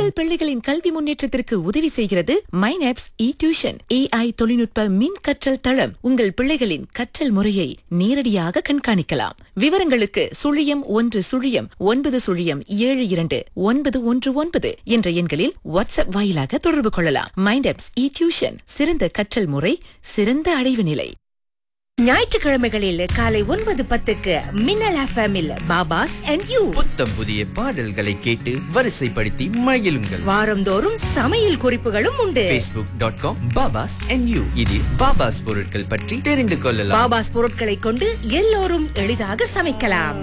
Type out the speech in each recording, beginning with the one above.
உங்கள் பிள்ளைகளின் கல்வி முன்னேற்றத்திற்கு உதவி செய்கிறது மைனாப்ஸ் இ டியூஷன் ஏஐ தொழில்நுட்ப மின் கற்றல் தளம் உங்கள் பிள்ளைகளின் கற்றல் முறையை நேரடியாக கண்காணிக்கலாம் விவரங்களுக்கு சுழியம் ஒன்று சுழியம் ஒன்பது சுழியம் ஏழு இரண்டு ஒன்பது ஒன்று ஒன்பது என்ற எண்களில் வாட்ஸ்அப் வாயிலாக தொடர்பு கொள்ளலாம் மைண்டாப்ஸ் இ டியூஷன் சிறந்த கற்றல் முறை சிறந்த அடைவு நிலை ஞாயிற்றுக்கிழமைகளில் காலை ஒன்பது பத்துக்கு மின்னல் எஃப்எம்மில் பாபாஸ் அண்ட் யூ புத்தம் புதிய பாடல்களை கேட்டு வரிசைப்படுத்தி மகிழுங்கள் வாரந்தோறும் சமையல் குறிப்புகளும் உண்டு facebook.com dot com Babas and you இதில் பாபாஸ் பொருட்கள் பற்றி தெரிந்து கொள்ளலாம் பாபாஸ் பொருட்களை கொண்டு எல்லோரும் எளிதாக சமைக்கலாம்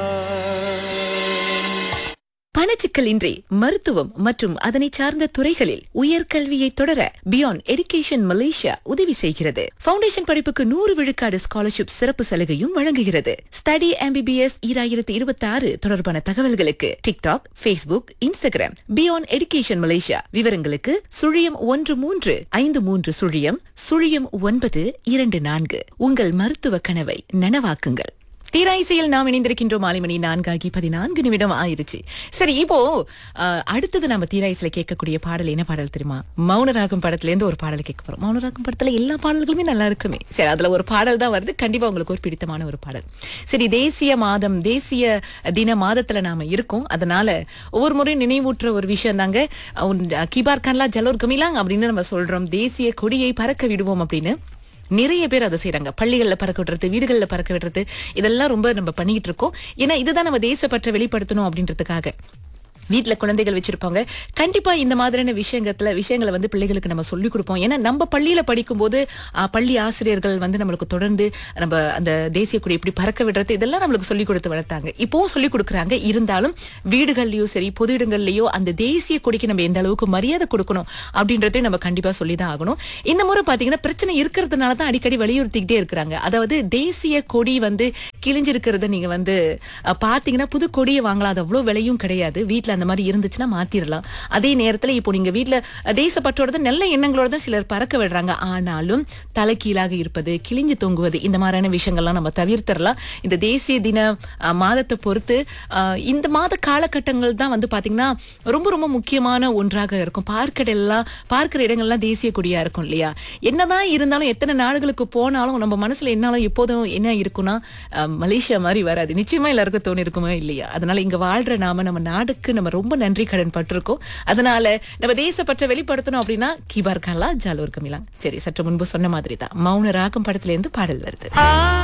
பணச்சிக்கல் இன்றி மருத்துவம் மற்றும் அதனை சார்ந்த துறைகளில் உயர்கல்வியை தொடர பியாண்ட் எடுகேஷன் மலேசியா உதவி செய்கிறது ஃபவுண்டேஷன் படிப்புக்கு நூறு விழுக்காடு ஸ்காலர்ஷிப் சிறப்பு சலுகையும் வழங்குகிறது ஸ்டடி எம்பிபிஎஸ் ஈராயிரத்தி இருபத்தி ஆறு தொடர்பான தகவல்களுக்கு TikTok Facebook Instagram beyond education Malaysia விவரங்களுக்கு சுழியம் ஒன்று மூன்று ஐந்து மூன்று சுழியம் சுழியம் ஒன்பது இரண்டு நான்கு உங்கள் மருத்துவ கனவை நனவாக்குங்கள் தீராயிசையில் நாம் இணைந்திருக்கின்றோம் மாலை மணி நான்காகி பதினான்கு நிமிடம் ஆயிருச்சு சரி இப்போ அஹ், அடுத்தது நம்ம தீராயிசில கேட்கக்கூடிய பாடல் என்ன பாடல் தெரியுமா மௌனராகம் படத்துல இருந்து ஒரு பாடல் கேட்க போறோம் மௌனராகம் படத்துல எல்லா பாடல்களுமே நல்லா இருக்குமே சரி அதுல ஒரு பாடல் தான் வருது கண்டிப்பா உங்களுக்கு ஒரு பிடித்தமான ஒரு பாடல் சரி தேசிய மாதம் தேசிய தின மாதத்துல நாம இருக்கோம் அதனால ஒவ்வொரு முறையும் நினைவூட்டுற ஒரு விஷயம் தாங்க கிபார் கன்லா ஜலோர் கமிலாங் அப்படின்னு நம்ம சொல்றோம் தேசிய கொடியை பறக்க விடுவோம் அப்படின்னு நிறைய பேர் அதை செய்றாங்க பள்ளிகள்ல பறக்க விடுறது வீடுகள்ல பறக்க விடுறது இதெல்லாம் ரொம்ப நம்ம பண்ணிட்டு இருக்கோம் ஏன்னா இதுதான் நம்ம தேசப்பற்ற வெளிப்படுத்தணும் அப்படின்றதுக்காக வீட்ல குழந்தைகள் வச்சிருப்பாங்க கண்டிப்பா இந்த மாதிரியான விஷயங்கத்துல விஷயங்களை வந்து பிள்ளைகளுக்கு நம்ம சொல்லிக் கொடுப்போம் ஏன்னா நம்ம பள்ளியில படிக்கும்போது ஆ, பள்ளி ஆசிரியர்கள் வந்து நம்மளுக்கு தொடர்ந்து நம்ம அந்த தேசிய கொடி எப்படி பறக்க விடுறது இதெல்லாம் நம்மளுக்கு சொல்லிக் கொடுத்து வளர்த்தாங்க இப்போவும் சொல்லிக் கொடுக்குறாங்க இருந்தாலும் வீடுகள்லயோ சரி பொது இடங்கள்லயோ அந்த தேசிய கொடிக்கு நம்ம எந்த அளவுக்கு மரியாதை கொடுக்கணும் அப்படின்றதையும் நம்ம கண்டிப்பா சொல்லிதான் ஆகணும் இந்த முறை பாத்தீங்கன்னா பிரச்சனை இருக்கிறதுனால தான் அடிக்கடி வலியுறுத்திக்கிட்டே இருக்கிறாங்க அதாவது தேசிய கொடி வந்து கிழிஞ்சிருக்கிறத நீங்க வந்து அஹ், பாத்தீங்கன்னா புது கொடியை வாங்கலாம் அது அவ்வளவு விலையும் கிடையாது வீட்ல அந்த மாதிரி இருந்துச்சுன்னா மாத்திரலாம் அதே நேரத்துல இப்போ நீங்க வீட்ல அஹ், தேசப்பற்றோட தான் நல்ல எண்ணங்களோட தான் சிலர் பறக்க விடுறாங்க ஆனாலும் தலைகீழாக இருப்பது கிழிஞ்சு தொங்குவது இந்த மாதிரியான விஷயங்கள்லாம் நம்ம தவிர்த்திடலாம் இந்த தேசிய தின அஹ், மாதத்தை பொறுத்து அஹ், இந்த மாத காலகட்டங்கள் தான் வந்து பாத்தீங்கன்னா ரொம்ப ரொம்ப முக்கியமான ஒன்றாக இருக்கும் பார்க்கடெல்லாம் பார்க்கிற இடங்கள்லாம் தேசிய கொடியா இருக்கும் இல்லையா என்னதான் இருந்தாலும் எத்தனை நாடுகளுக்கு போனாலும் நம்ம மனசுல என்னாலும் எப்போதும் என்ன இருக்கும்னா அஹ், மலேசியா மாதிரி வராது நிச்சயமா எல்லாருக்கும் தோணி இருக்குமா இல்லையா அதனால இங்க வாழ்ற நாம நம்ம நாடுக்கு நம்ம ரொம்ப நன்றி கடன் பட்டிருக்கோம் அதனால நம்ம தேசப்பற்ற வெளிப்படுத்தணும் அப்படின்னா கிபார் கான்லா ஜாலூர் கமிலாம் சரி சற்று முன்பு சொன்ன மாதிரி தான் மௌன ராகம் படத்துல இருந்து பாடல் வருது